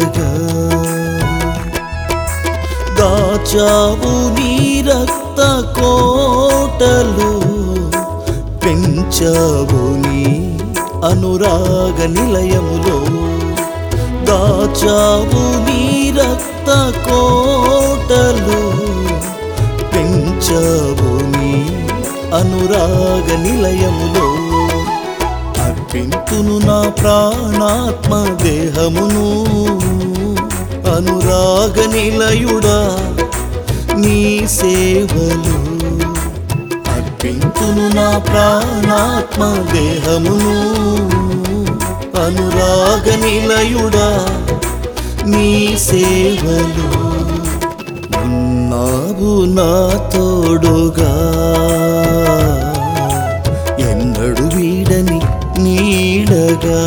నీడగా దాచావు నీ రక్త కోటలు పెంచావు నీ అనురాగ నిలయములో దాచావు నీ రక్త కోటలు పెంచావు నీ అనురాగ నిలయములో అర్పింతును నా ప్రాణాత్మ దేహమును అనురాగ నిలయుడా నీ సేవలు అర్పింతును నా ప్రాణాత్మ దేహమును అనురాగ నిలయుడా నీ సేవలు ఉన్నావు నా తోడుగా ఎన్నడు వీడని నీడగా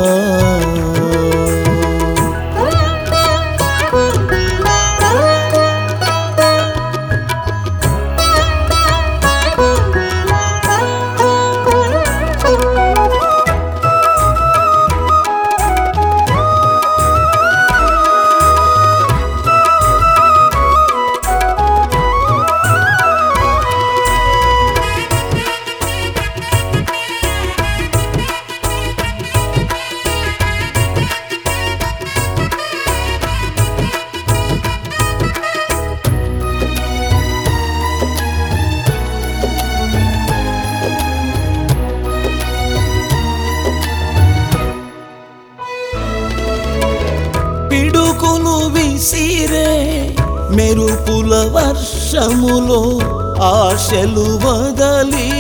పిడుకులు విసిరే మెరుపుల వర్షములో ఆశలు వదలి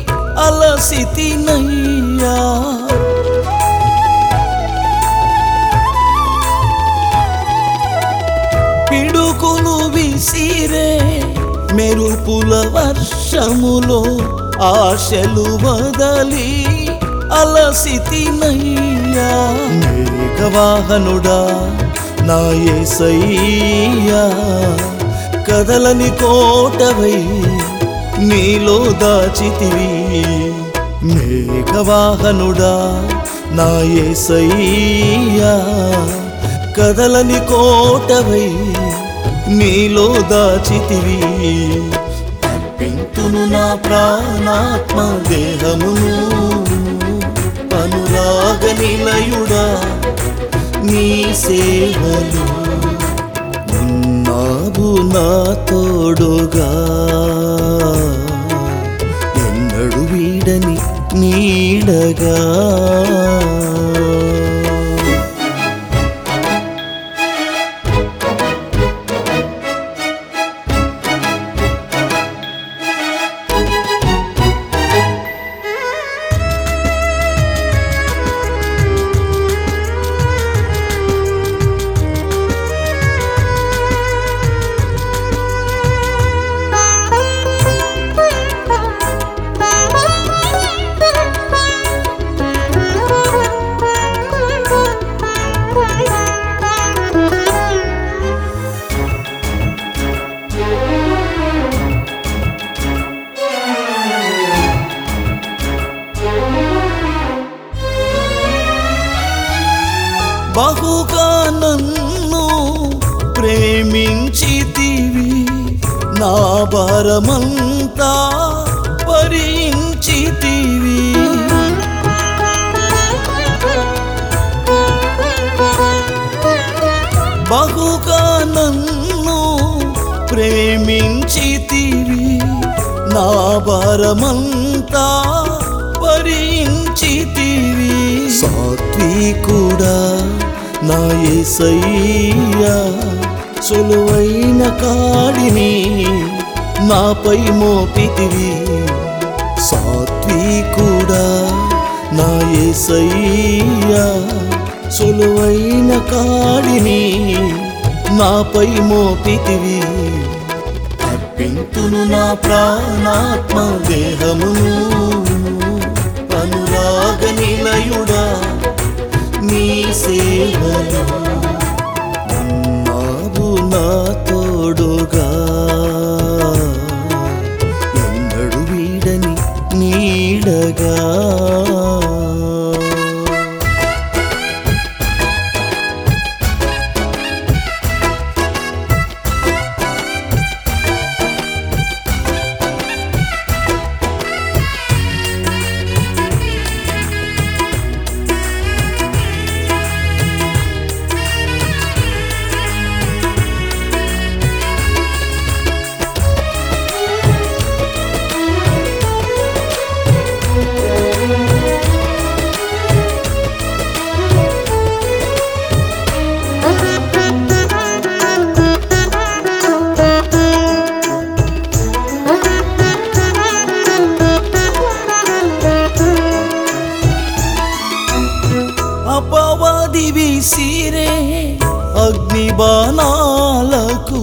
అలసితినయ్యా పిడుకులు విసిరే మెరుపుల వర్షములో ఆశలు వదలి అలసితినయ్యా మేఘవాహనుడా నా యేసయ్యా కదలని కోటవై నీలో దాచితివి మేఘవాహనుడా నా యేసయ్యా కదలని కోటవై నీలో దాచితివి అర్పింతును నా ప్రాణాత్మ దేహమును అనురాగ నిలయుడా నీ సేవలు ఉన్నావు నా తోడుగా ఎన్నడు వీడని నీడగా బహుగా నన్ను ప్రేమించితివి నా భారమంతా భరించితివి బహుగా నన్ను ప్రేమించితివి నా భారమంతా భరించితివి సాత్వికుడా నా యేసయ్యా సులువైన కాడిని నాపై మోపితివి సాత్వికుడా నా యేసయ్యా సులువైన కాడిని నాపై మోపితివి అర్పింతును నా ప్రాణాత్మ దేహమును అనురాగ నిలయుడా నీ సేవలు ఉన్నావు నా తోడుగా ఎన్నడు వీడని నీడగా బాణాలకు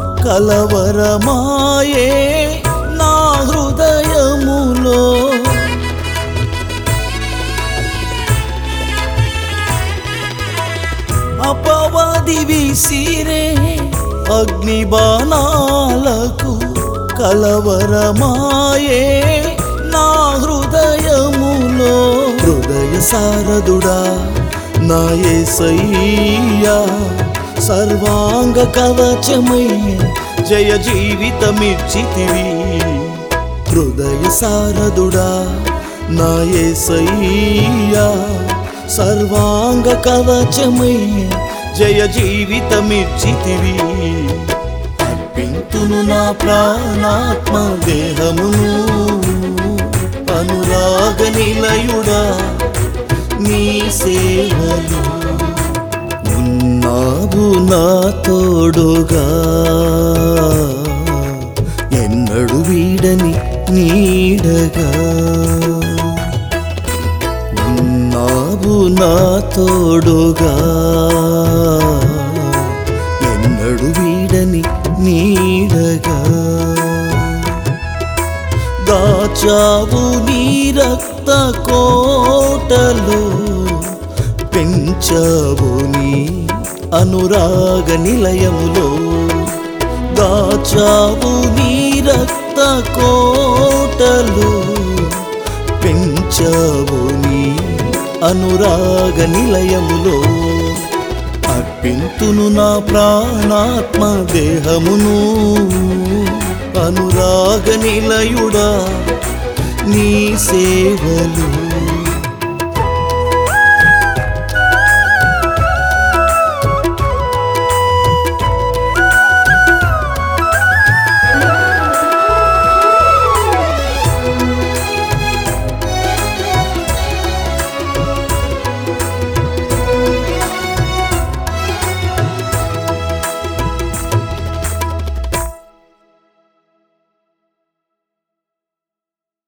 కలవరమాయే నా హృదయములో అపవాది విసిరే అగ్ని బాణాలకు కలవరమాయే నా హృదయములో హృదయ సారదుడా నా యేసయ్యా సర్వాంగ కవచమై జయ జీవితమిచ్చితివి హృదయ సారదుడా నా యేసయ్యా సర్వాంగ కవచమై జయ జీవితమిచ్చితివి అర్పింతును నా ప్రాణాత్మ దేహమును అనురాగ నిలయుడా నీ సేవలు ఉన్నావు నా తోడుగా ఎన్నడు వీడని నీడగా ఉన్నావు నా తోడుగా ఎన్నడు వీడని నీడగా దాచావు నీ రక్త కోటలో పెంచావు నీ అనురాగ నిలయములో దాచావు నీ రక్త కోటలో పెంచావు నీ అనురాగ నిలయములో అర్పింతును నా ప్రాణాత్మ దేహమును అనురాగ నిలయుడా నీ సేవలు